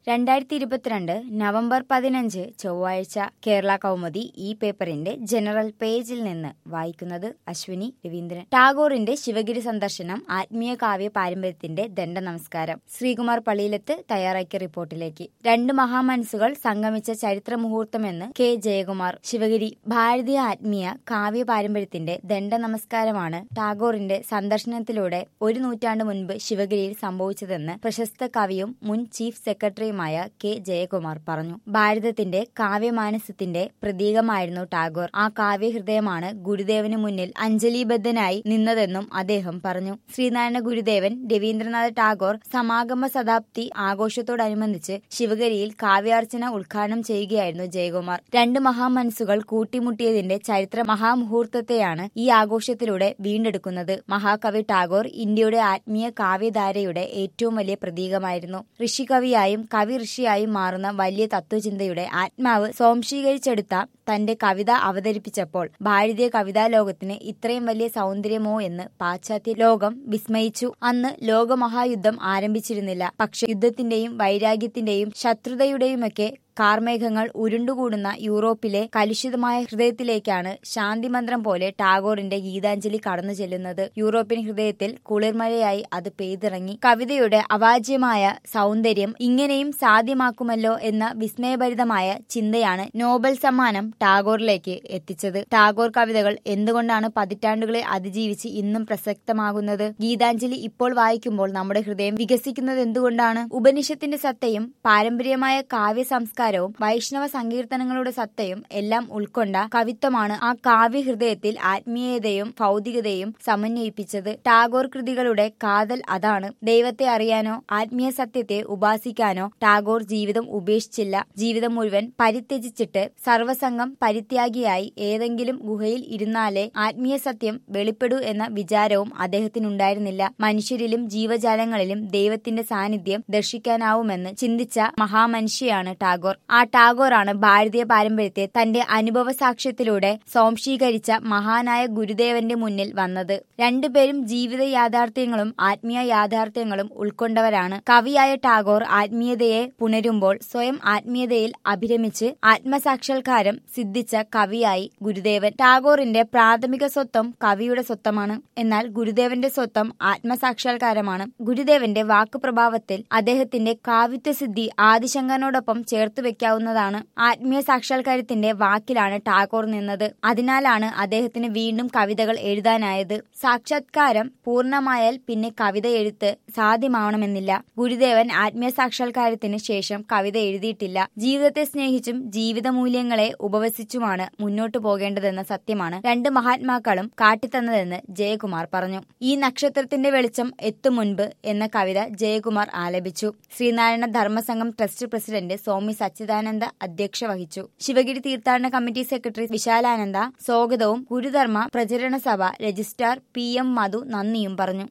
രണ്ടായിരത്തി ഇരുപത്തിരണ്ട് നവംബർ പതിനഞ്ച് ചൊവ്വാഴ്ച കേരള കൗമുദി ഈ പേപ്പറിന്റെ ജനറൽ പേജിൽ നിന്ന് വായിക്കുന്നത് അശ്വിനി രവീന്ദ്രൻ ടാഗോറിന്റെ ശിവഗിരി സന്ദർശനം ആത്മീയ കാവ്യ പാരമ്പര്യത്തിന്റെ ദണ്ഡ നമസ്കാരം ശ്രീകുമാർ പള്ളിയിലത്ത് തയ്യാറാക്കിയ റിപ്പോർട്ടിലേക്ക് രണ്ട് മഹാമനസ്സുകൾ സംഗമിച്ച ചരിത്ര മുഹൂർത്തമെന്ന് കെ ജയകുമാർ ശിവഗിരി ഭാരതീയ ആത്മീയ കാവ്യ പാരമ്പര്യത്തിന്റെ ദണ്ഡ നമസ്കാരമാണ് ടാഗോറിന്റെ സന്ദർശനത്തിലൂടെ ഒരു നൂറ്റാണ്ട് മുൻപ് ശിവഗിരിയിൽ സംഭവിച്ചതെന്ന് പ്രശസ്ത കവിയും മുൻ ചീഫ് സെക്രട്ടറിയുമായ കെ ജയകുമാർ പറഞ്ഞു ഭാരതത്തിന്റെ കാവ്യമാനസത്തിന്റെ പ്രതീകമായിരുന്നു ടാഗോർ ആ കാവ്യഹൃദയമാണ് ഗുരുദേവന് മുന്നിൽ അഞ്ജലിബദ്ധനായി നിന്നതെന്നും അദ്ദേഹം പറഞ്ഞു ശ്രീനാരായണ ഗുരുദേവൻ രവീന്ദ്രനാഥ ടാഗോർ സമാഗമ ശതാബ്ദി ആഘോഷത്തോടനുബന്ധിച്ച് ശിവഗിരിയിൽ കാവ്യാർച്ചന ഉദ്ഘാടനം ചെയ്യുകയായിരുന്നു ജയകുമാർ രണ്ട് മഹാമനസ്സുകൾ കൂട്ടിമുട്ടിയതിന്റെ ചരിത്ര മഹാമുഹൂർത്തത്തെയാണ് ഈ ആഘോഷത്തിലൂടെ വീണ്ടെടുക്കുന്നത് മഹാകവി ടാഗോർ ഇന്ത്യയുടെ ആത്മീയ കാവ്യധാരയുടെ ഏറ്റവും വലിയ പ്രതീകമായിരുന്നു ഋഷികവിയായും കവി ഋഷിയായും മാറുന്ന വലിയ തത്വചിന്തയുടെ ആത്മാവ് സ്വാംശീകരിച്ചെടുത്ത തന്റെ കവിത അവതരിപ്പിച്ചപ്പോൾ ഭാരതീയ കവിതാ ലോകത്തിന് ഇത്രയും വലിയ സൗന്ദര്യമോ എന്ന് പാശ്ചാത്യ ലോകം വിസ്മയിച്ചു അന്ന് ലോകമഹായുദ്ധം ആരംഭിച്ചിരുന്നില്ല പക്ഷെ യുദ്ധത്തിന്റെയും വൈരാഗ്യത്തിന്റെയും ശത്രുതയുടെയുമൊക്കെ കാർമേഘങ്ങൾ ഉരുണ്ടുകൂടുന്ന യൂറോപ്പിലെ കലുഷിതമായ ഹൃദയത്തിലേക്കാണ് ശാന്തിമന്ത്രം പോലെ ടാഗോറിന്റെ ഗീതാഞ്ജലി കടന്നു ചെല്ലുന്നത് യൂറോപ്യൻ ഹൃദയത്തിൽ കുളിർമഴയായി അത് പെയ്തിറങ്ങി കവിതയുടെ അവാജ്യമായ സൗന്ദര്യം ഇങ്ങനെയും സാധ്യമാക്കുമല്ലോ എന്ന വിസ്മയഭരിതമായ ചിന്തയാണ് നോബൽ സമ്മാനം ടാഗോറിലേക്ക് എത്തിച്ചത് ടാഗോർ കവിതകൾ എന്തുകൊണ്ടാണ് പതിറ്റാണ്ടുകളെ അതിജീവിച്ച് ഇന്നും പ്രസക്തമാകുന്നത് ഗീതാഞ്ജലി ഇപ്പോൾ വായിക്കുമ്പോൾ നമ്മുടെ ഹൃദയം വികസിക്കുന്നത് എന്തുകൊണ്ടാണ് ഉപനിഷത്തിന്റെ സത്തയും പാരമ്പര്യമായ കാവ്യ സംസ്കാരവും വൈഷ്ണവ സങ്കീർത്തനങ്ങളുടെ സത്തയും എല്ലാം ഉൾക്കൊണ്ട കവിത്വമാണ് ആ കാവ്യ ഹൃദയത്തിൽ ആത്മീയതയും ഭൗതികതയും സമന്വയിപ്പിച്ചത് ടാഗോർ കൃതികളുടെ കാതൽ അതാണ് ദൈവത്തെ അറിയാനോ ആത്മീയ സത്യത്തെ ഉപാസിക്കാനോ ടാഗോർ ജീവിതം ഉപേക്ഷിച്ചില്ല ജീവിതം മുഴുവൻ പരിത്യജിച്ചിട്ട് സർവസംഗം പരിത്യാഗിയായി ഏതെങ്കിലും ഗുഹയിൽ ഇരുന്നാലേ ആത്മീയ സത്യം വെളിപ്പെടൂ എന്ന വിചാരവും അദ്ദേഹത്തിനുണ്ടായിരുന്നില്ല മനുഷ്യരിലും ജീവജാലങ്ങളിലും ദൈവത്തിന്റെ സാന്നിധ്യം ദർശിക്കാനാവുമെന്ന് ചിന്തിച്ച മഹാമനുഷ്യയാണ് ടാഗോർ ആ ടാഗോറാണ് ഭാരതീയ പാരമ്പര്യത്തെ തന്റെ അനുഭവ സാക്ഷ്യത്തിലൂടെ സ്വാംശീകരിച്ച മഹാനായ ഗുരുദേവന്റെ മുന്നിൽ വന്നത് രണ്ടുപേരും ജീവിത യാഥാർത്ഥ്യങ്ങളും ആത്മീയ യാഥാർത്ഥ്യങ്ങളും ഉൾക്കൊണ്ടവരാണ് കവിയായ ടാഗോർ ആത്മീയതയെ പുണരുമ്പോൾ സ്വയം ആത്മീയതയിൽ അഭിരമിച്ച് ആത്മസാക്ഷാത്കാരം സിദ്ധിച്ച കവിയായി ഗുരുദേവൻ ടാഗോറിന്റെ പ്രാഥമിക സ്വത്വം കവിയുടെ സ്വത്വമാണ് എന്നാൽ ഗുരുദേവന്റെ സ്വത്വം ആത്മസാക്ഷാത്കാരമാണ് ഗുരുദേവന്റെ വാക്കുപ്രഭാവത്തിൽ അദ്ദേഹത്തിന്റെ കാവിത്വസിദ്ധി ആദിശങ്കരനോടൊപ്പം ചേർത്ത് വെക്കാവുന്നതാണ് ആത്മീയ സാക്ഷാത്കാരത്തിന്റെ വാക്കിലാണ് ടാഗോർ നിന്നത് അതിനാലാണ് അദ്ദേഹത്തിന് വീണ്ടും കവിതകൾ എഴുതാനായത് സാക്ഷാത്കാരം പൂർണ്ണമായാൽ പിന്നെ കവിത എഴുത്ത് സാധ്യമാവണമെന്നില്ല ഗുരുദേവൻ ആത്മീയ സാക്ഷാത്കാരത്തിന് ശേഷം കവിത എഴുതിയിട്ടില്ല ജീവിതത്തെ സ്നേഹിച്ചും ജീവിത മൂല്യങ്ങളെ ഉപവസിച്ചുമാണ് മുന്നോട്ടു പോകേണ്ടതെന്ന സത്യമാണ് രണ്ട് മഹാത്മാക്കളും കാട്ടിത്തന്നതെന്ന് ജയകുമാർ പറഞ്ഞു ഈ നക്ഷത്രത്തിന്റെ വെളിച്ചം എത്തും മുൻപ് എന്ന കവിത ജയകുമാർ ആലപിച്ചു ശ്രീനാരായണ ധർമ്മസംഘം ട്രസ്റ്റ് പ്രസിഡന്റ് സ്വാമി സച്ചിദാനന്ദ അധ്യക്ഷ വഹിച്ചു ശിവഗിരി തീർത്ഥാടന കമ്മിറ്റി സെക്രട്ടറി വിശാലാനന്ദ സ്വാഗതവും ഗുരുധർമ്മ പ്രചരണ സഭ രജിസ്ട്രാർ പി എം മധു നന്ദിയും പറഞ്ഞു